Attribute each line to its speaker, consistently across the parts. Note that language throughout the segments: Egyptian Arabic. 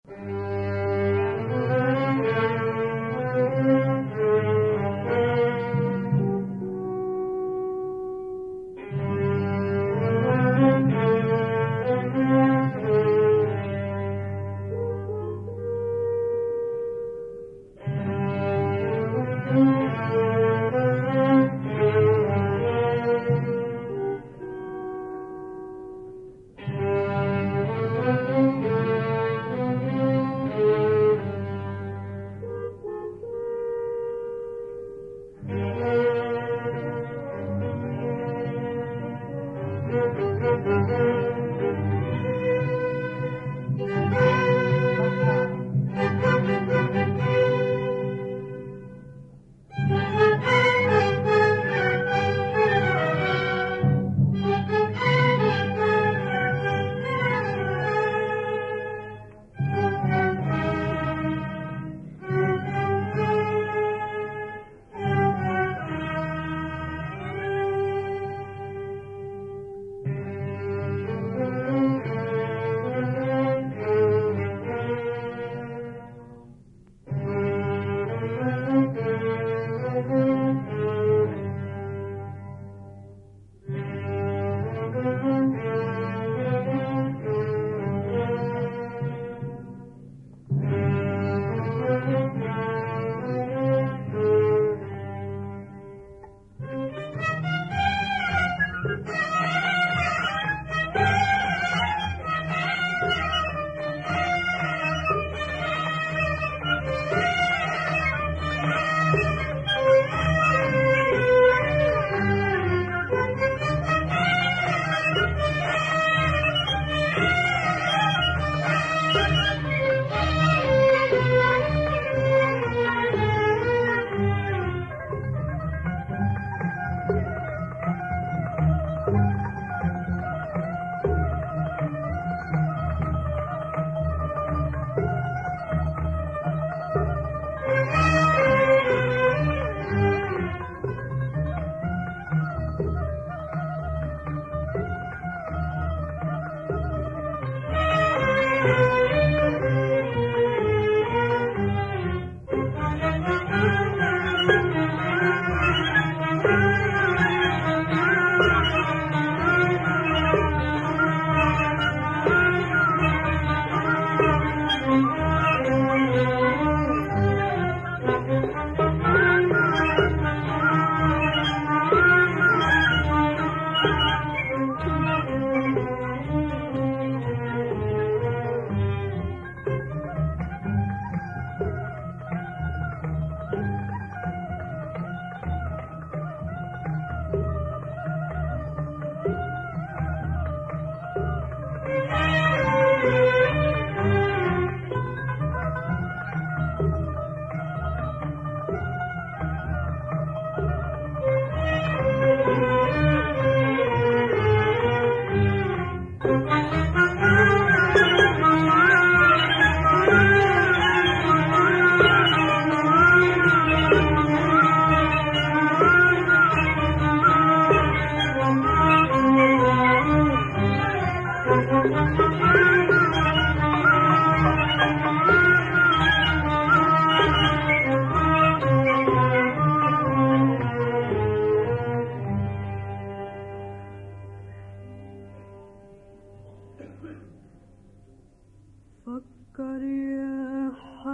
Speaker 1: فكر يا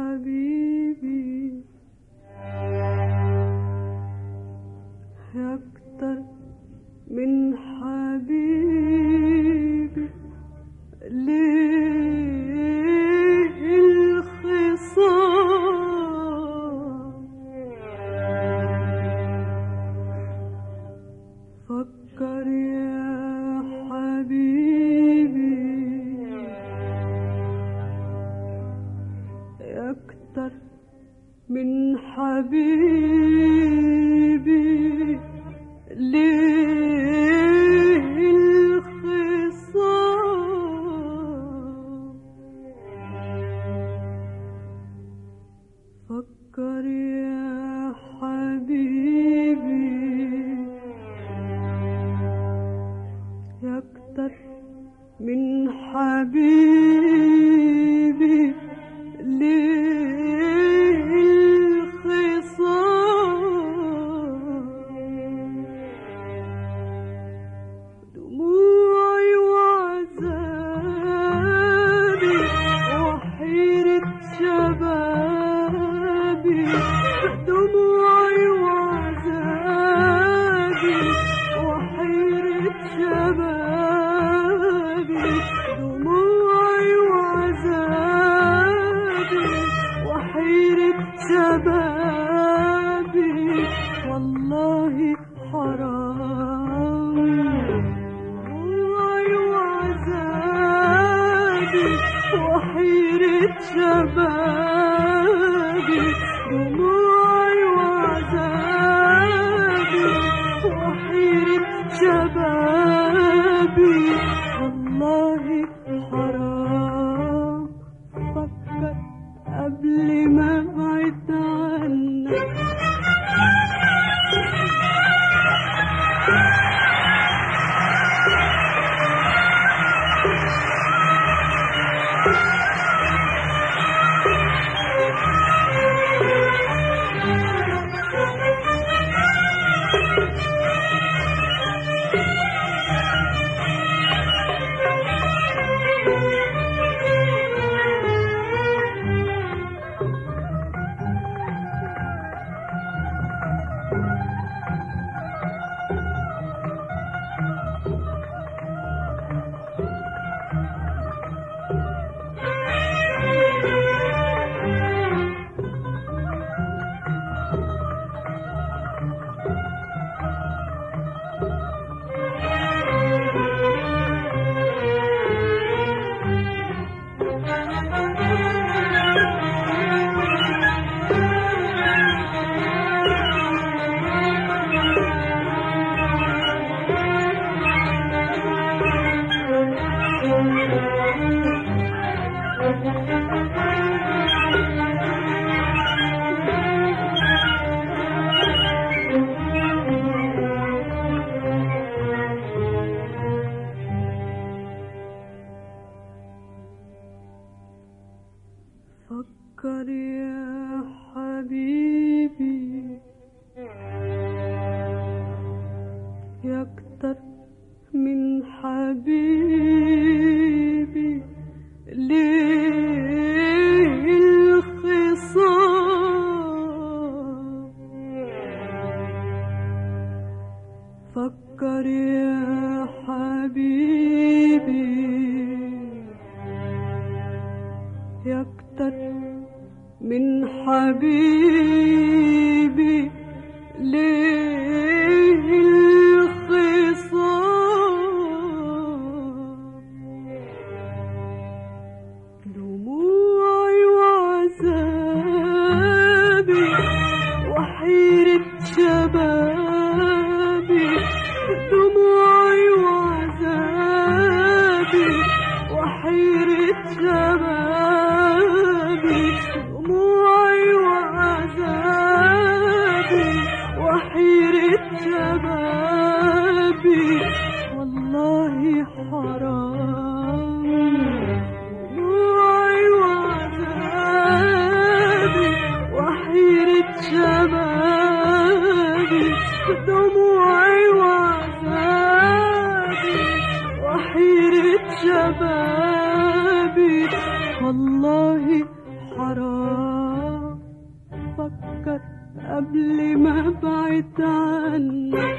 Speaker 1: حبيبي يا أكتر من حبيبي ليه الخصام فكر يا حبيبي أكتر من حبيبي ليه الخصام فكر يا حبيبي أكتر من حبيبي شبابي والله حرام دموعي وعذابي وحيرة شبابي دموعي وعذابي وحيرة شبابي والله حرام فكر قبل ما ابعد عنك فكر يا حبيبي يا اكتر من حبيبي ليه الخصام فكر يا حبيبي يا اكتر من حبيبي ليه الخصام دموعي وعذابي وحيرة شبابي دموعي وعذابي وحيرة شبابي دموعي وعذابي وحيرة شبابي والله حرام دموعي وعذابي وحيرة شبابي دموعي وعذابي وحيرة شبابي والله حرام فكر قبل ما ابعد عنك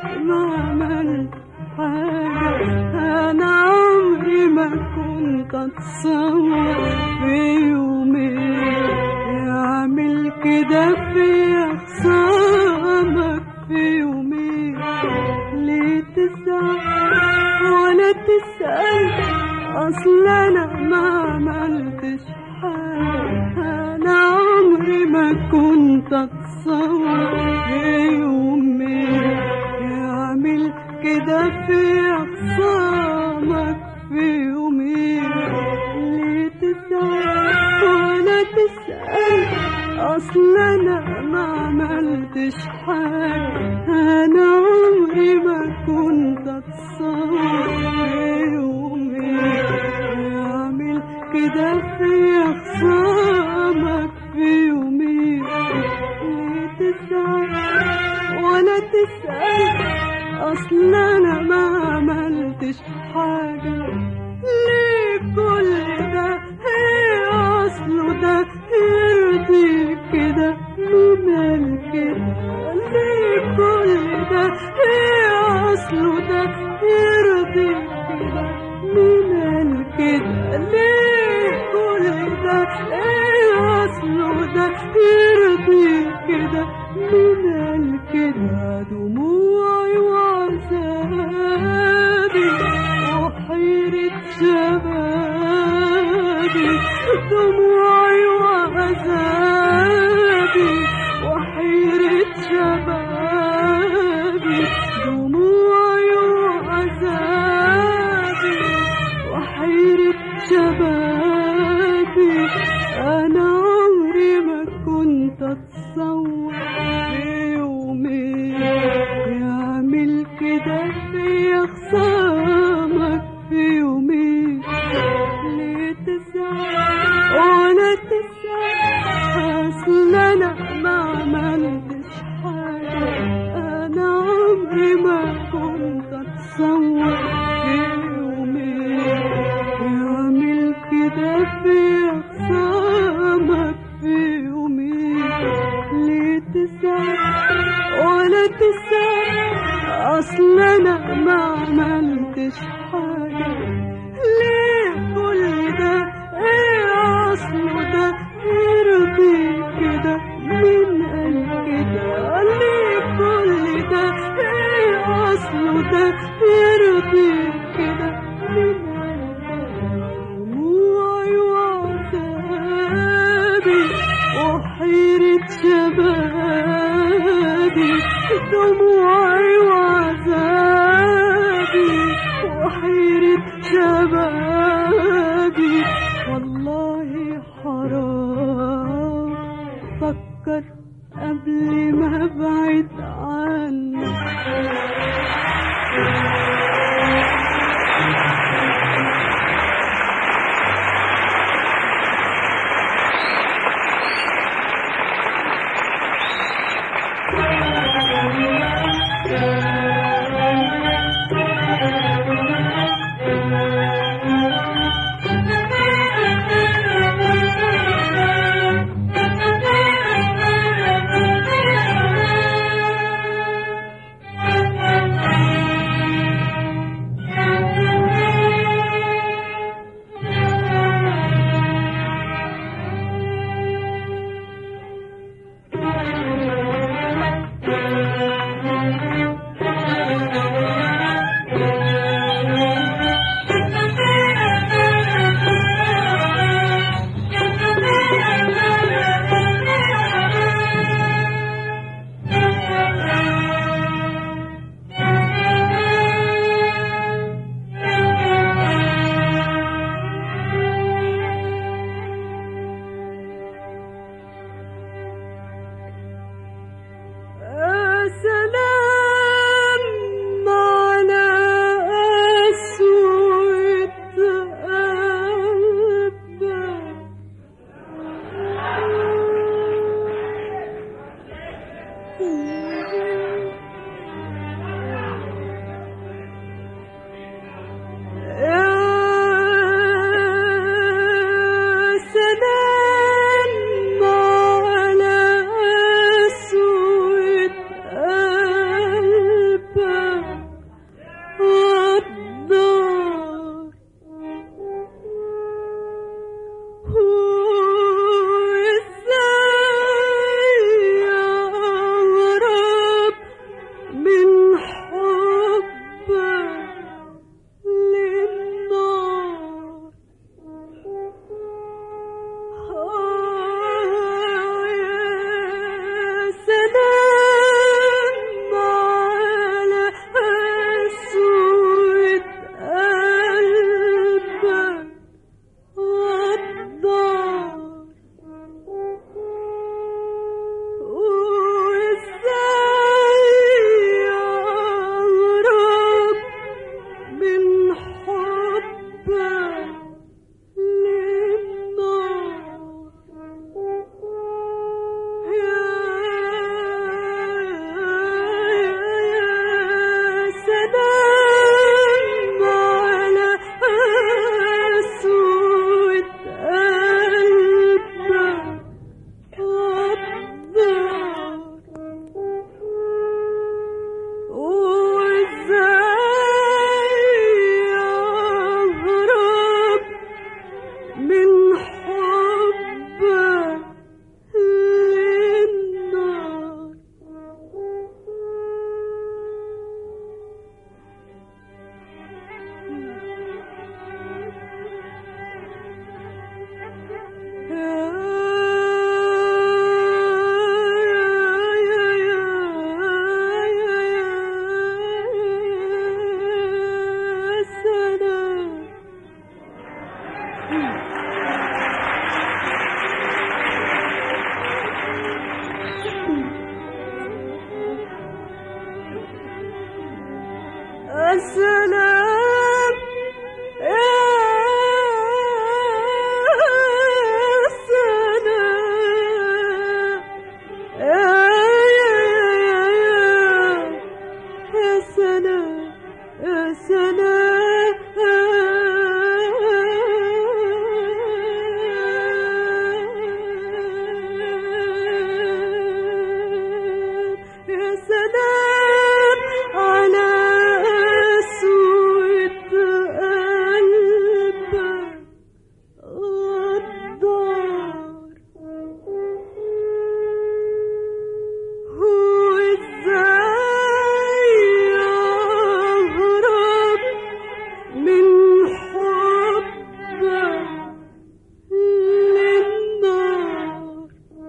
Speaker 1: ما عملت حاجة أنا عمري ما كنت أتصور في يومين يعمل كده فيا خصامك في يومين ليه تزعل ولا تسأل أصل أنا ما عملتش حاجة أنا عمري ما كنت أتصور في يومين يعمل كده في أخصامك في يومين ليه تزعل ولا تسأل أصل أنا ما عملتش حاجة أنا عمري ما كنت أتصور في يومين يعمل كده في أخصامك في يومين ليه تزعل ولا تسأل أصل أنا ما عملتش حاجة ليه كل ده هي أصله ده يرضي كده مين قال كده ليه كل ده هي أصله ده يرضي كده مين قال كده ليه كل ده ايه اصله ده يرضي كده مين قال كده دموعي وعذابي وحيرة شبابي دموعي وعذابي وحيرة شبابي دموعي وعذابي وحيرة شبابي أنا عمري ما كنت أتصور في يومين يعمل كده في خصامك في يومين ليه تزعل ولا تسأل أصل أنا ما عملتش حاجة أنا عمري ما كنت أتصور في يومين يعمل كده في أقسامك في يومين ليه تزعل ولا تسأل أصل أنا ما عملتش حاجة ليه كل ده إيه أصله ده يرضي كده مين قال كده ليه كل ده إيه أصله ده يرضي كده مين قال كده دموعي وعذابي وحيرة شبابي دموعي وعذابي وحيرة شبابي والله حرام فكر قبل ما ابعد عنك يا سلام يا سلام يا يا سلام يا سلام يا سلام على قسوة قلبك غدار هو ازاي اهرب من حبك للنار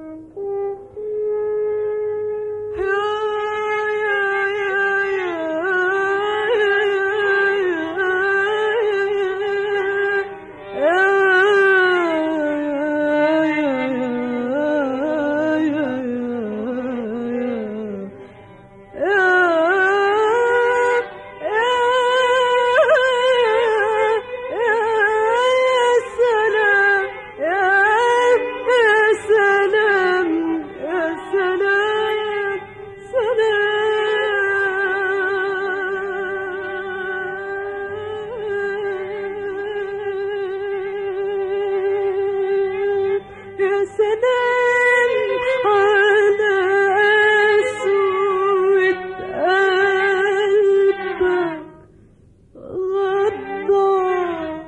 Speaker 1: يا سلام على قسوة قلبك غدار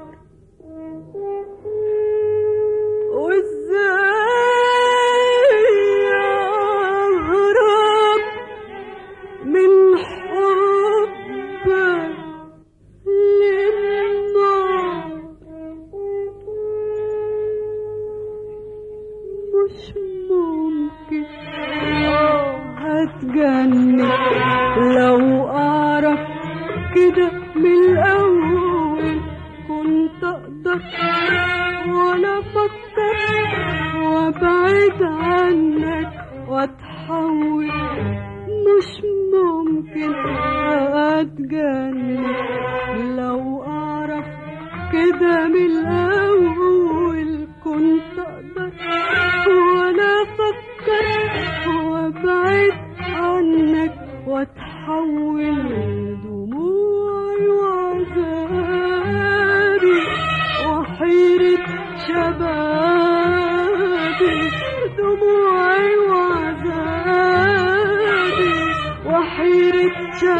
Speaker 1: وازاي اهرب من حبك للنار مش ممكن اه هتجنن لو اعرف كده من الاول كنت اقدر ولا افكر وابعد عنك واتحول مش ممكن اتجنن لو اعرف كده من الاول كنت اقدر ولا افكر وابعد عنك واتحول دموعي وعذابي وحيرة شبابي دموعي وعذابي وحيرة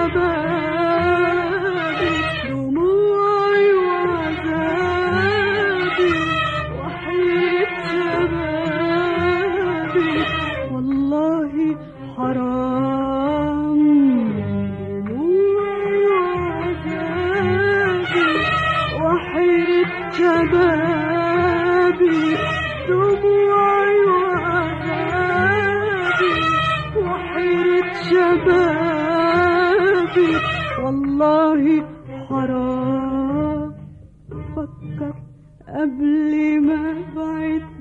Speaker 1: شبابي دموعي وعذابي وحيرة شبابي والله حرام دموعي وعذابي وحيرة شبابي دموعي وعذابي وحيرة شبابي والله حرام فكر قبل ما ابعد